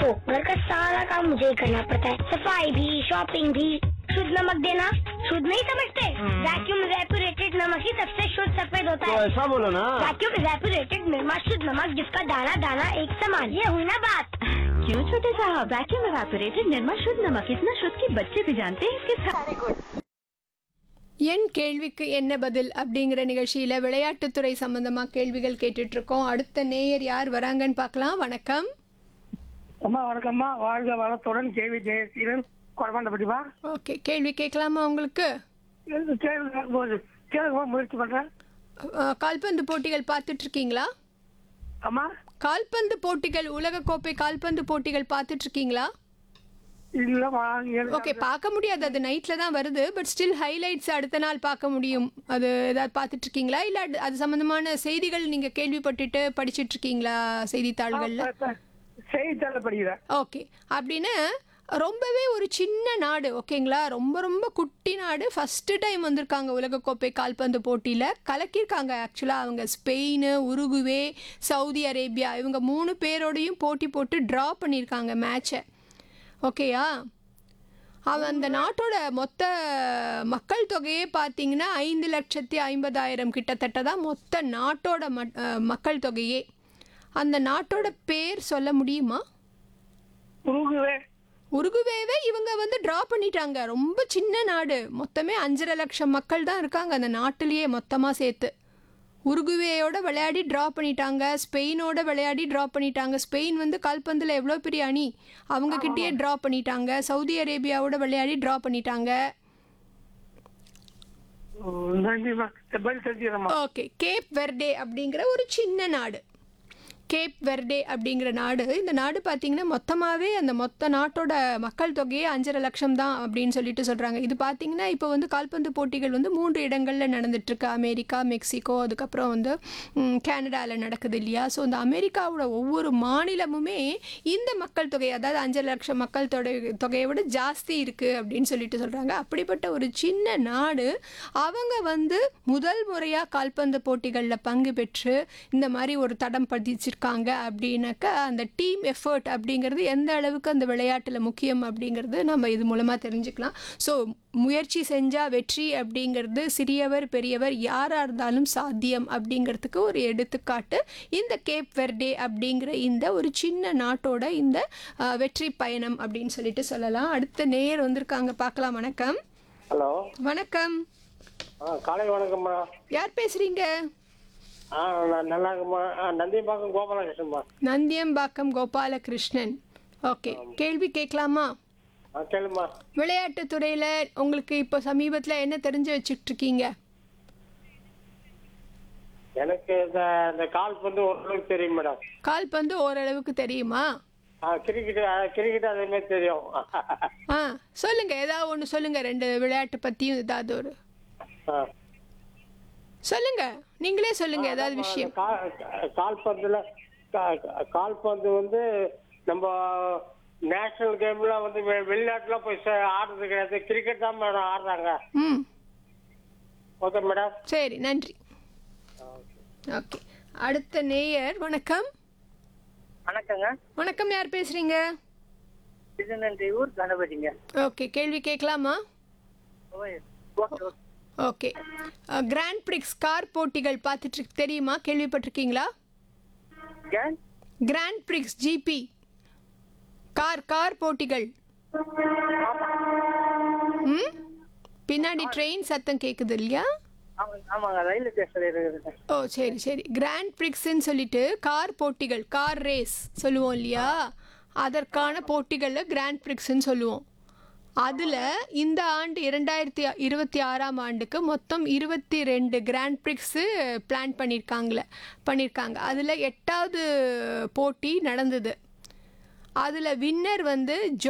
देखो घर का सारा काम मुझे ही करना पड़ता है सफाई भी शॉपिंग भी शुद्ध नमक देना शुद्ध नहीं समझते वैक्यूम रेपुरेटेड नमक ही सबसे शुद्ध सफेद होता तो है ऐसा बोलो ना वैक्यूम रेपुरेटेड निर्मा शुद्ध नमक जिसका दाना दाना एक समान ये हुई ना बात क्यों छोटे साहब वैक्यूम एवापोरेटेड निर्मा शुद्ध नमक इतना शुद्ध कि बच्चे भी जानते हैं इसके साथ என் கேள்விக்கு என்ன பதில் அப்படிங்கிற நிகழ்ச்சியில் விளையாட்டுத்துறை சம்பந்தமாக கேள்விகள் கேட்டுட்டு இருக்கோம் அடுத்த நேயர் யார் வராங்கன்னு பார்க்கலாம் வணக்கம் அம்மா வணக்கம்மா வாழ்க வளத்துடன் கேவி ஜெயசீலன் குழப்பாண்டப்பட்டிப்பா ஓகே கேள்வி கேட்கலாமா உங்களுக்கு கேள்வி கேட்கும்போது கேட்குமா முயற்சி பண்றேன் அஹ், கால்பந்து போட்டிகள் பார்த்துட்டு இருக்கீங்களா அம்மா கால்பந்து போட்டிகள் உலகக்கோப்பை கால்பந்து போட்டிகள் பார்த்துட்டு இருக்கீங்களா இல்லம்மா எனக்கு ஓகே பார்க்க முடியாது அது நைட்டில் தான் வருது பட் ஸ்டில் ஹைலைட்ஸ் அடுத்த நாள் பார்க்க முடியும் அது ஏதாவது பார்த்துட்டு இருக்கீங்களா இல்லை அது- அது சம்மந்தமான செய்திகள் நீங்கள் கேள்விப்பட்டுட்டு படிச்சிட்டு இருக்கீங்களா செய்தித்தாள்களில் செய்தித்தாள படிக்கிறேன் ஓகே அப்படின்னு ரொம்பவே ஒரு சின்ன நாடு ஓகேங்களா ரொம்ப ரொம்ப குட்டி நாடு ஃபஸ்ட்டு டைம் வந்திருக்காங்க உலகக்கோப்பை கால்பந்து போட்டியில் கலக்கியிருக்காங்க ஆக்சுவலாக அவங்க ஸ்பெயின் உருகுவே சவுதி அரேபியா இவங்க மூணு பேரோடையும் போட்டி போட்டு ட்ரா பண்ணியிருக்காங்க மேட்சை ஓகேயா அவன் அந்த நாட்டோட மொத்த மக்கள் தொகையே பார்த்தீங்கன்னா ஐந்து லட்சத்தி ஐம்பதாயிரம் கிட்டத்தட்ட தான் மொத்த நாட்டோட மட்- அஹ், மக்கள் தொகையே அந்த நாட்டோட பேர் சொல்ல முடியுமா உருகுவே உருகுவேவே இவங்க வந்து ட்ரா பண்ணிட்டாங்க ரொம்ப சின்ன நாடு மொத்தமே அஞ்சரை லட்சம் மக்கள் தான் இருக்காங்க அந்த நாட்டிலேயே மொத்தமாக சேர்த்து உருகுவேயோட விளையாடி ட்ரா பண்ணிட்டாங்க ஸ்பெயினோட விளையாடி ட்ரா பண்ணிட்டாங்க ஸ்பெயின் வந்து கால்பந்தில் எவ்வளோ பெரிய அணி அவங்க கிட்டேயே ட்ரா பண்ணிட்டாங்க சவுதி அரேபியாவோட விளையாடி ட்ரா பண்ணிட்டாங்க ம், நன்றிம்மா இந்த பதில் தெரிஞ்சுக்கிறேம்மா ஓகே கேப் வெர்டே அப்படிங்கிற ஒரு சின்ன நாடு கேப் வெர்டே அப்படிங்கிற நாடு இந்த நாடு பார்த்தீங்கன்னா மொத்தமாகவே அந்த மொத்த நாட்டோட மக்கள் தொகையே அஞ்சரை லட்சம் தான் அப்படின்னு சொல்லிட்டு சொல்கிறாங்க இது பார்த்தீங்கன்னா இப்போ வந்து கால்பந்து போட்டிகள் வந்து மூன்று இடங்களில் நடந்துட்டுருக்கு அமெரிக்கா மெக்சிகோ அதுக்கப்புறம் வந்து கேனடாவில் நடக்குது இல்லையா ஸோ இந்த அமெரிக்காவோட ஒவ்வொரு மாநிலமுமே இந்த மக்கள் தொகை அதாவது அஞ்சரை லட்சம் மக்கள் தொகை தொகையை விட ஜாஸ்தி இருக்குது அப்படின்னு சொல்லிட்டு சொல்கிறாங்க அப்படிப்பட்ட ஒரு சின்ன நாடு அவங்க வந்து முதல் முறையாக கால்பந்து போட்டிகளில் பங்கு பெற்று இந்த மாதிரி ஒரு தடம் பதிச்சிருக்காங்க அப்படின்னாக்கா அந்த டீம் எஃபர்ட் அப்படிங்கிறது எந்த அளவுக்கு அந்த விளையாட்டில் முக்கியம் அப்படிங்கிறது நம்ம இது மூலமாக தெரிஞ்சுக்கலாம் ஸோ முயற்சி செஞ்சால் வெற்றி அப்படிங்கிறது சிறியவர் பெரியவர் யாராக இருந்தாலும் சாத்தியம் அப்படிங்கிறதுக்கு ஒரு எடுத்துக்காட்டு இந்த கேப் வெர்டே அப்படிங்கிற இந்த ஒரு சின்ன நாட்டோட இந்த அஹ், வெற்றி பயணம் அப்படின்னு சொல்லிட்டு சொல்லலாம் அடுத்த நேயர் வந்திருக்காங்க பார்க்கலாம் வணக்கம் ஹலோ வணக்கம் ஆ காலை வணக்கம்மா யார் பேசுறீங்க ஆ நான் நல்லா இருக்கும்மா ஆ நந்தியம்பாக்கம் கோபாலகிருஷ்ணன்மா நந்தியம்பாக்கம் கோபாலகிருஷ்ணன் ஓகே கேள்வி கேட்கலாமா ஆ கேளுமா விளையாட்டுத் துறையில உங்களுக்கு இப்போ சமீபத்தில் என்ன தெரிஞ்சு வச்சுட்டு இருக்கீங்க எனக்கு இந்த இந்த கால்பந்து ஓரளவுக்கு தெரியும் மேடம் கால்பந்து ஓரளவுக்கு தெரியுமா ஆ கிரிக்கெட் கிரிக்கெட் அதே மாதிரி தெரியும் ஆ சொல்லுங்க ஏதாவது ஒன்று சொல்லுங்க ரெண்டு விளையாட்டு பற்றியும் ஏதாவது ஒரு ஆ சொல்லுங்க நீங்களே சொல்லுங்க ஏதாவது ஆமா, விஷயம் அந்த கா- கால்பந்துல கா- கால்பந்து வந்து நம்ம நேஷனல் கேம்ல வந்து வெ- வெளிநாட்டுல போய் சே- ஆடுறது கிடையாது கிரிக்கெட் தான் மேடம் ஆடுறாங்க ம் ஓகே மேடம் சரி நன்றி ஓகே அடுத்த நேயர் வணக்கம் வணக்கங்க வணக்கம் யார் பேசுறீங்க திருநன்றியூர் கணபதிங்க ஓகே கேள்வி கேட்கலாமா ஓகே கிராண்ட் பிரிக்ஸ் கார் போட்டிகள் பார்த்துட்டு இருக்கு- தெரியுமா கேள்விப்பட்டிருக்கீங்களா grand prix GP car car போட்டிகள் ம் பின்னாடி ட்ரெயின் சத்தம் கேட்குது இல்லையா ஆமாங்க ரயில்வே ஸ்டேஷன் இருக்குது ஓ சரி சரி கிராண்ட் பிரிக்ஸ்ன்னு சொல்லிட்டு கார் போட்டிகள் கார் ரேஸ் சொல்லுவோம் இல்லையா அதற்கான போட்டிகளில் கிராண்ட் பிரிக்ஸ்ன்னு சொல்லுவோம் அதில் இந்த ஆண்டு இரண்டாயிரத்தி இருபத்தி ஆறாம் ஆண்டுக்கு மொத்தம் இருபத்தி ரெண்டு கிராண்ட் பிரிக்ஸு பிளான் பண்ணியிருக்காங்களே பண்ணியிருக்காங்க அதில் எட்டாவது போட்டி நடந்தது அதில் வின்னர் வந்து ஜோ